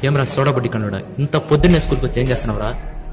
ఏమరా సోడబుడ్డి కన్నుడా ఇంత పొద్దున్నే స్కూల్కి వచ్చి ఏం చేస్తున్నావురా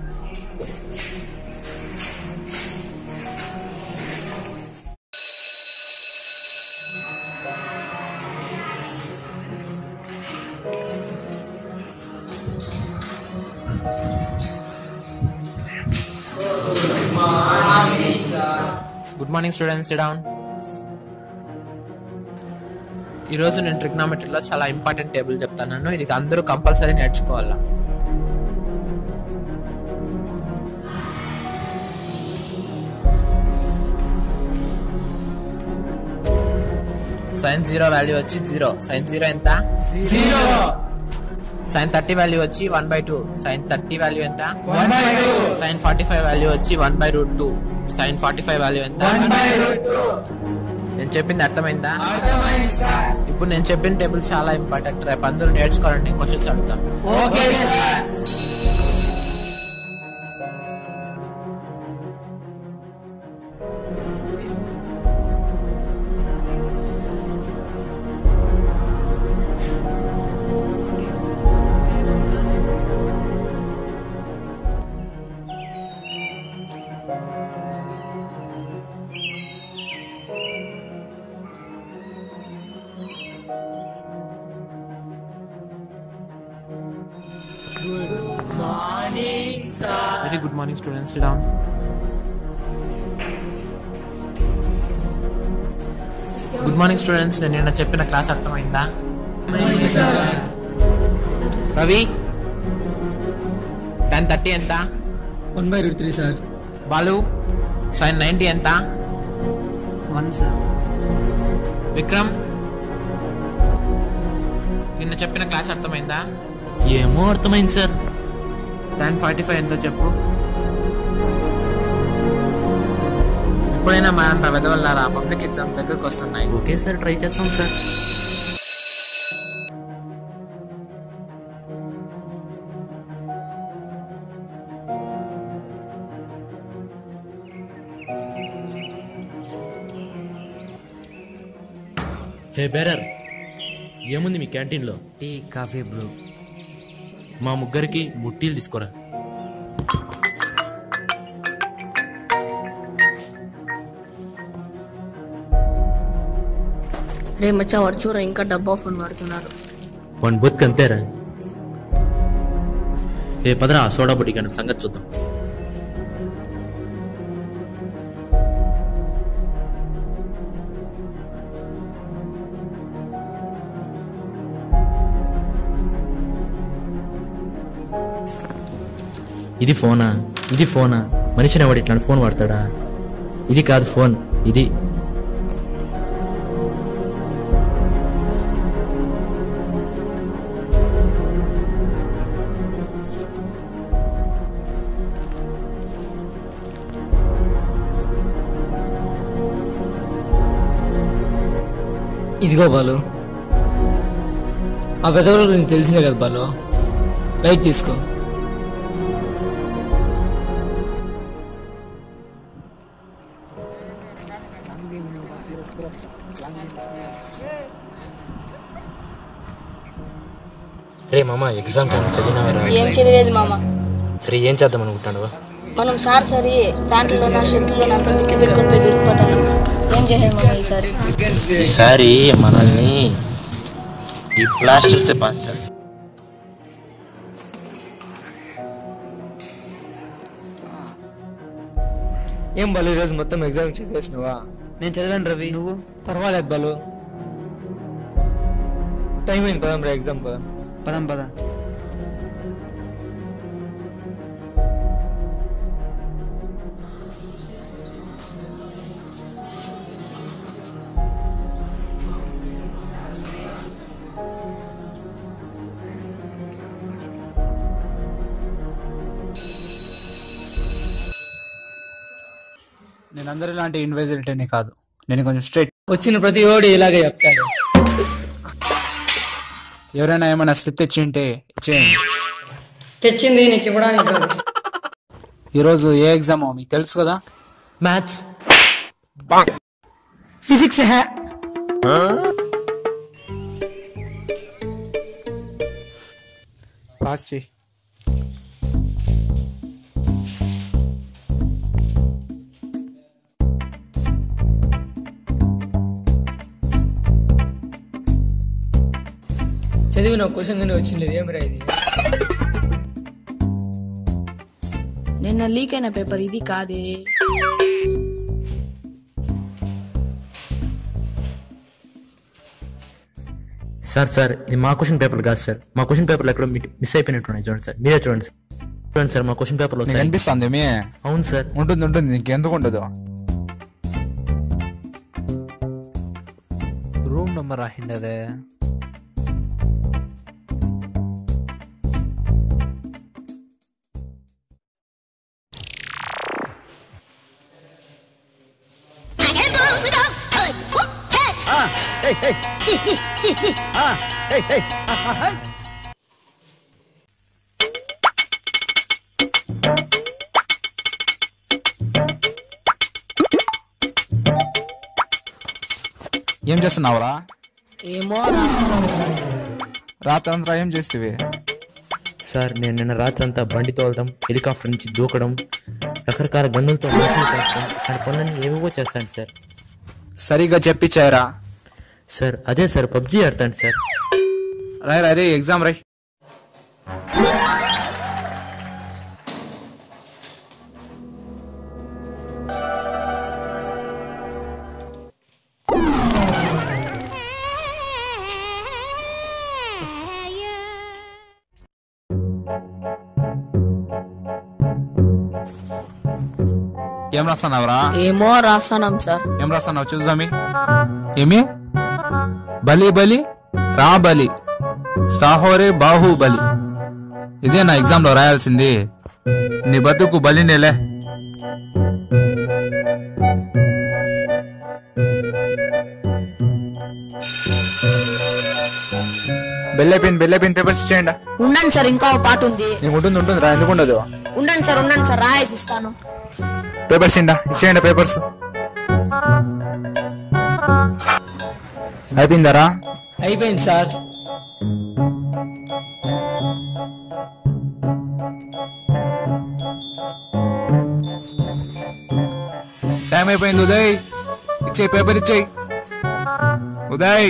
గుడ్ మార్నింగ్ స్టూడెంట్స్ డౌన్ ఈరోజు నేను ట్రిగ్నామెట్రీలో చాలా ఇంపార్టెంట్ టేబుల్ చెప్తాను ఇది అందరూ కంపల్సరీ నేర్చుకోవాలా సైన్ జీరో వాల్యూ వచ్చి జీరో సైన్ జీరో ఎంత సైన్ థర్టీ వాల్యూ వచ్చి one by two sine thirty value ఎంత సైన్ ఫార్టీ ఫైవ్ వాల్యూ వచ్చి one by root two sine forty five value ఎంత నేను చెప్పింది అర్థమైందా ఇప్పుడు నేను చెప్పిన టేబుల్ చాలా ఇంపార్టెంట్ రేపు అందరూ నేర్చుకోవాలండి క్వశ్చన్స్ అడుగుతాను very good morning students down good morning students నేను నిన్న చెప్పిన క్లాస్ అర్థమైందా రవి టెన్ థర్టీ ఎంత one by root three sir Balu sine ninety ఎంత వన్ సార్ విక్రమ్ నిన్న చెప్పిన క్లాస్ అర్థమైందా ఏమో అర్థమైంది సార్ టెన్ ఫార్టీ ఫైవ్ ఎంతో చెప్పు ఎప్పుడైనా మన వెదవల్లారా పబ్లిక్ ఎగ్జామ్స్ దగ్గరకు వస్తున్నాయి ఓకే సార్ ట్రై చేస్తాం సార్ హే బెరర్ ఏముంది మీ క్యాంటీన్లో టీ కాఫీ బ్రూ మా ముగ్గురికి బుట్టీలు తీసుకోరా రే మచ్చా వాడు చూడ ఇంకా డబ్బా ఫోన్ వాడుతున్నారు వన్ బతుకు అంతేరా ఏ పదరా ఆ సోడా బుడ్డి కానీ సంగతి చూద్దాం ఇది ఫోనా ఇది ఫోనా మనిషిని వాడు ఇట్లాంటి ఫోన్ వాడతాడా ఇది కాదు ఫోన్ ఇది ఇదిగో బాలు ఆ వెదవుల గురించి తెలిసిందే కదా బాలు లైట్ తీసుకో రే మామ ఎగ్జామ్ టైం చదివినావరా ఏం చదివేది మామ సరే ఏం చేద్దాం అనుకుంటాను మనం సార్ సరి ప్యాంట్లోనా షర్ట్లోనా అంతా బిట్లు పెట్టుకొని పోయి దొరికిపోతాం ఏం చేయాలి మామ ఈసారి ఈసారి మనల్ని ఈ ప్లాస్టర్సే పాస్ చేస్తాం ఏం బాలు ఈరోజు మొత్తం ఎగ్జామ్ చదివేసినవా నేను చదివాను రవి నువ్వు పర్వాలేదు బాలు టైం అయింది పదం రా ఎగ్జామ్ పదం పదం పద నేను అందరి లాంటి ఇన్వెజిలిటీని కాదు నేను కొంచెం స్ట్రైట్ వచ్చిన ప్రతి ఓడి ఇలాగే చెప్తాడు ఎవరైనా ఏమైనా స్లిప్ తెచ్చి ఉంటే ఇచ్చేయండి తెచ్చింది నీకు ఇవ్వడానికి కాదు ఈరోజు ఏ ఎగ్జామో మీకు తెలుసు కదా మ్యాథ్స్ ఫిజిక్స్ హే పాస్ చేయి చదివిన క్వశ్చన్ కానీ వచ్చింది ఏమిరా ఇది నిన్న లీక్ అయిన పేపర్ ఇది కాదే సార్ సార్ ఇది మా క్వశ్చన్ పేపర్ కాదు సార్ మా క్వశ్చన్ పేపర్లో ఎక్కడో మిస్ అయిపోయినట్టున్నాయి చూడండి సార్ మీరే చూడండి సార్ చూడండి సార్ మా క్వశ్చన్ పేపర్లో నీకు అనిపిస్తుంది మీ అవును సార్ ఉంటుంది ఉంటుంది నీకెందుకు ఉండదు రూమ్ నెంబర్ రాసిండదే ఏం చేస్తున్నావురా ఏమో రాస్తున్నాను సార్ రాత్రంతా ఏం చేస్తేవి సార్ నేను నిన్న రాత్రి అంతా బండి తోలడం హెలికాప్టర్ నుంచి దూకడం రకరకాల గన్నులతో మనుషులు కాల్చడం ఇట్లాంటి పనులన్నీ ఏవేవో చేస్తాను సార్ సరిగ్గా చెప్పించారా సార్ అదే సార్ పబ్జీ ఆడతాను సార్ రాయ్ రాయ్ రే ఎగ్జామ్ రై ఏం రాస్తున్నావురా ఏమో రాస్తున్నాం సార్ ఏం రాస్తున్నావు చూద్దామి ఏమి బలి బలి రా బలి సాహోరే బాహుబలి ఇదే నా ఎగ్జామ్ లో రాయాల్సింది నీ బతుకు బలినేలే బెల్లైపోయింది బెల్లైపోయింది పేపర్స్ ఇచ్చేయండి ఉండండి సార్ ఇంకా ఒక పాట ఉంది నీకు ఉంటుంది ఉంటుంది రా ఎందుకు ఉండదు ఉండండి సార్ ఉండండి సార్ రాయేసి ఇస్తాను పేపర్స్ ఇండా ఇచ్చేయండి పేపర్స్ అయిపోయిందరా అయిపోయింది సార్ టైం అయిపోయింది ఉదయ్ ఇచ్చేయి పేపర్ ఇచ్చేయి ఉదయ్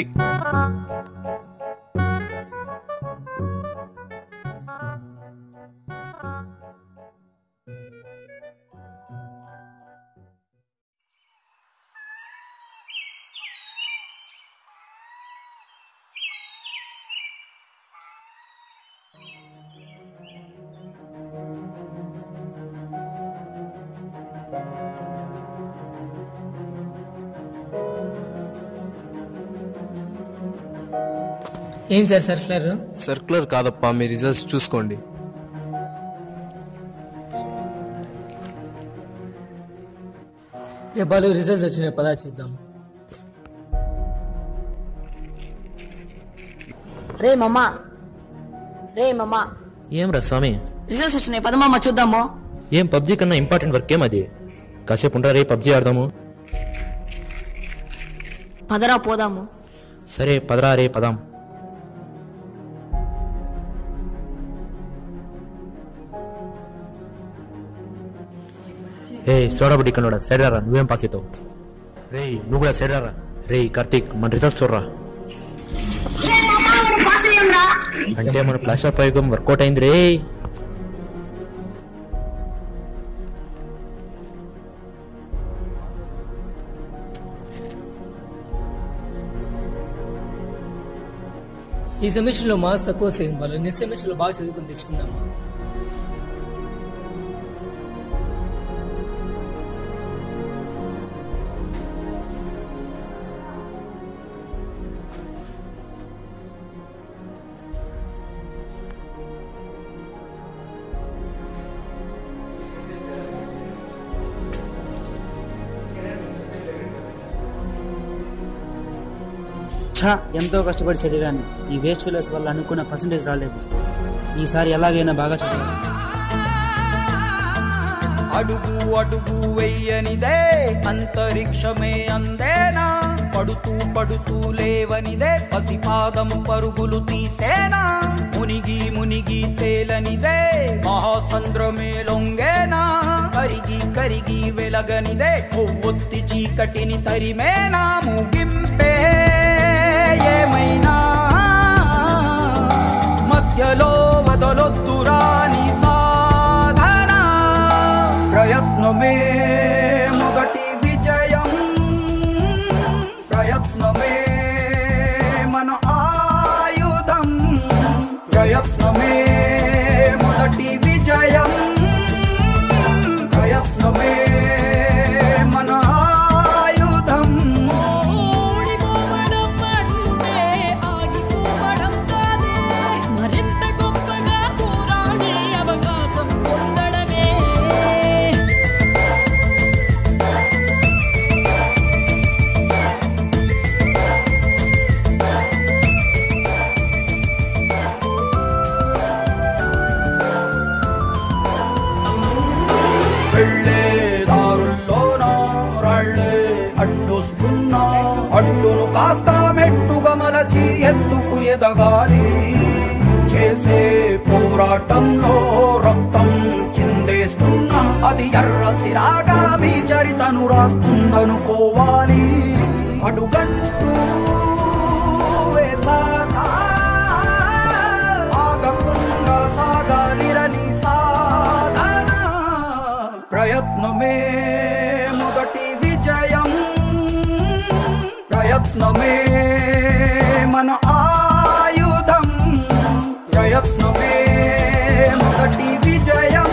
ఏం సార్ సర్క్యులర్ సర్క్యులర్ కాదప్పా మీ రిజల్ట్స్ చూసుకోండి రేపు వాళ్ళు రిజల్ట్స్ వచ్చినాయి పదా చూద్దాం రే మమ్మ రే మమ్మ ఏం రా స్వామి రిజల్ట్స్ వచ్చినాయి పదమమ్మ చూద్దాము ఏం పబ్జీ కన్నా ఇంపార్టెంట్ వర్క్ ఏం అది కాసేపు ఉంటా రే పబ్జీ ఆడదాము పదరా పోదాము సరే పదరా రే పదాం ఏ సోడాబుడ్డి కన్నోడా సైడ్ రారా నువ్వేం పాస్ అవుతావు రే నువ్వు కూడా సైడ్ రారా రే కార్తీక్ మన రిజల్ట్స్ చూడరా అంటే మన ప్లాస్టర్ ప్రయోగం వర్కౌట్ అయింది రే ఈ సెమిస్టర్ లో మార్క్స్ తక్కువ సేమ్ వాళ్ళు నెక్స్ట్ సెమిస్టర్ లో బాగా చదువుకుని తెచ్చుకుందాం ఛా ఎంతో కష్టపడి చదివాను ఈ వేస్ట్ ఫిల్లర్స్ వల్ల అనుకున్న పర్సంటేజ్ రాలేదు ఈసారి ఎలాగైనా బాగా చదివాను అడుగు అడుగు వెయ్యనిదే అంతరిక్షమే అందేనా పడుతూ పడుతూ లేవనిదే పసిపాదము పరుగులు తీసేనా మునిగి మునిగి తేలనిదే మహాసంద్రమే లొంగేనా కరిగి కరిగి వెలగనిదే కొవ్వొత్తి చీకటిని తరిమేనా ముగింపే ఏమైనా మధ్యలో వదలొద్దురాని సాధన ప్రయత్నమే మొదటి విజయం ప్రయత్నమే మన ఆయుధం ప్రయత్నమే మొదటి విజయం ప్రయత్నమే మన ఆయుధం ఓడిపోవడం అంటే ఆగిపోవడం కాదే మరింత గొప్పగా పోరాడే అవకాశం పొందడమే వెళ్ళే దారుల్లోన రాళ్ళే అడ్డొస్తున్నా అడ్డును కాస్త మెట్టుగా మలచి ఎత్తుకు ఎదగాలి చేసే పోరాటంలో రక్తం చిందేస్తున్నా అది ఎర్ర సిరాగా మీ చరితను రాస్తుందనుకోవాలి అడుగంటూ వేసాక ఆగకుండా సాగాలిరని సాధన ప్రయత్నమే మొదటి విజయం ప్రయత్నమే మన ఆయుధం ప్రయత్నమే మొదటి విజయం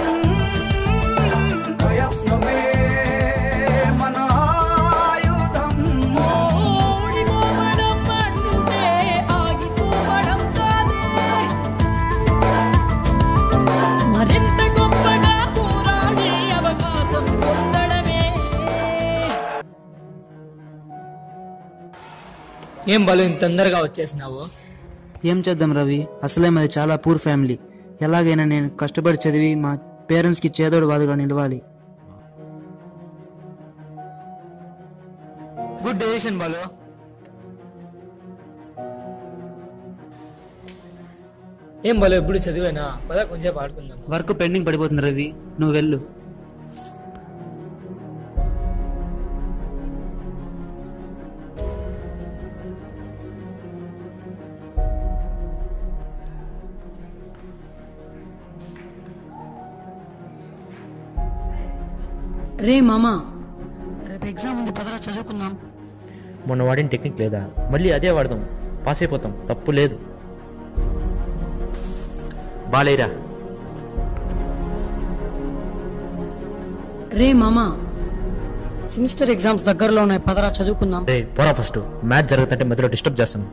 ప్రయత్నమే మన ఆయుధం ఓడిపోవడం అంటే ఆగిపోవడం కాదే మరింత గొప్పగా పోరాడే అవకాశం పొందడమే ఏం బాలు ఇంత తొందరగా వచ్చేసినావు ఏం చేద్దాం రవి అసలే మాది చాలా పూర్ ఫ్యామిలీ ఎలాగైనా నేను కష్టపడి చదివి మా పేరెంట్స్కి చేదోడు వాదుగా నిలవాలి గుడ్ డెసిషన్ బాలు ఏం బాలు ఎప్పుడు చదివేనా పద కొంచెంసేపు ఆడుకుందాం వర్క్ పెండింగ్ పడిపోతుంది రవి నువ్వు వెళ్ళు రే మామా రేపు ఎగ్జామ్ ఉంది పదరా చదువుకుందాం మొన్న వాడిన టెక్నిక్ లేదా మళ్ళీ అదే వాడదాం పాస్ అయిపోతాం తప్పు లేదు బాలేరా రే మామా సెమిస్టర్ ఎగ్జామ్స్ దగ్గరలో ఉన్నాయి పదరా చదువుకుందాం రే పోరా ఫస్ట్ మ్యాచ్ జరుగుతుంటే మధ్యలో డిస్టర్బ్ చేస్తాను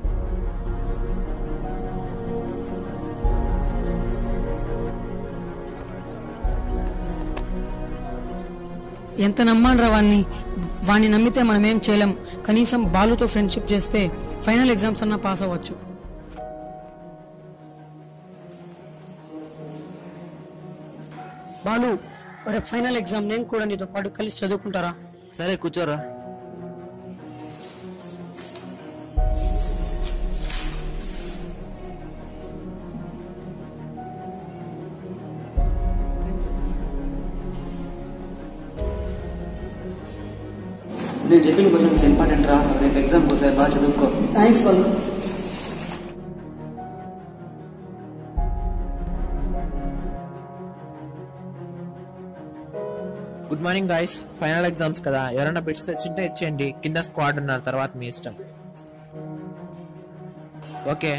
ఎంత నమ్మాలరా వాడిని వాడిని నమ్మితే మనం ఏం చేయలేం కనీసం బాలుతో ఫ్రెండ్షిప్ చేస్తే ఫైనల్ ఎగ్జామ్స్ అన్నా పాస్ అవ్వచ్చు బాలు రేపు ఫైనల్ ఎగ్జామ్ నేను కూడా నీతో పాటు కలిసి చదువుకుంటారా సరే కూర్చోరా నేను చెప్పిన క్వశ్చన్స్ ఇంపార్టెంట్ రా రేపు ఎగ్జామ్ ఒకసారి బాగా చదువుకో thanks Balu good morning guys final exams కదా ఎవరైనా బిట్స్ తెచ్చింటే ఇచ్చేయండి కింద స్క్వాడ్ ఉన్నారు తర్వాత మీ ఇష్టం ఓకే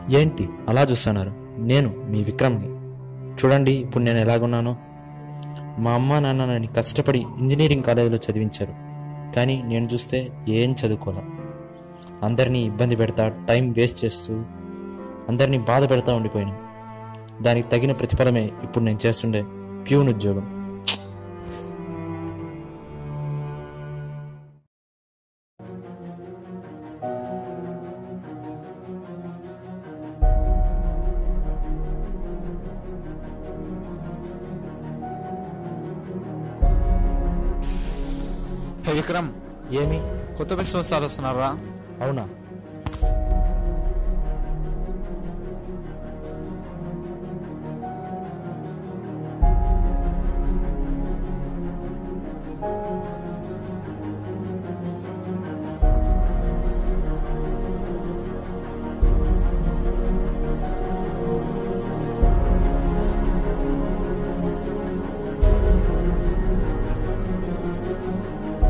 ఏంటి అలా చూస్తున్నారు నేను మీ విక్రమ్ని చూడండి ఇప్పుడు నేను ఎలాగున్నానో మా అమ్మ నాన్న నన్ను కష్టపడి ఇంజనీరింగ్ కాలేజీలో చదివించారు కానీ నేను చూస్తే ఏం చదువుకోలే అందరినీ ఇబ్బంది పెడతా టైం వేస్ట్ చేస్తూ అందరినీ బాధ పెడతా ఉండిపోయాను దానికి తగిన ప్రతిఫలమే ఇప్పుడు నేను చేస్తుండే ప్యూన్ ఉద్యోగం హే విక్రమ్ ఏమి కొత్త బిజినెస్ సార్ వస్తున్నారా అవునా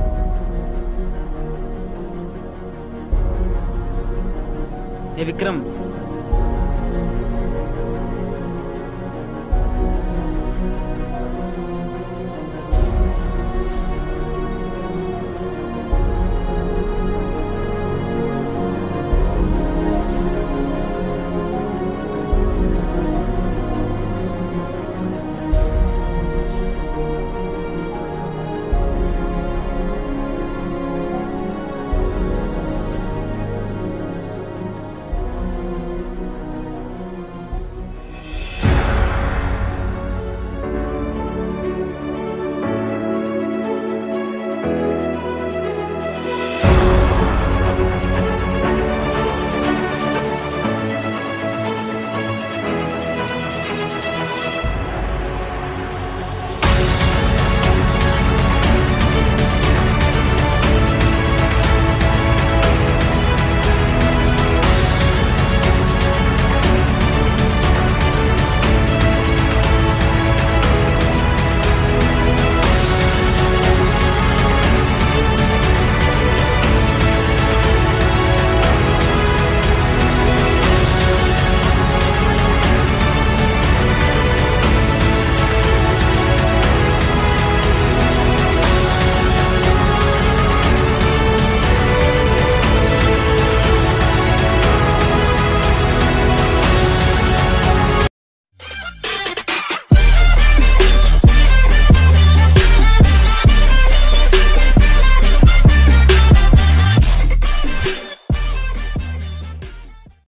ఏ విక్రమ్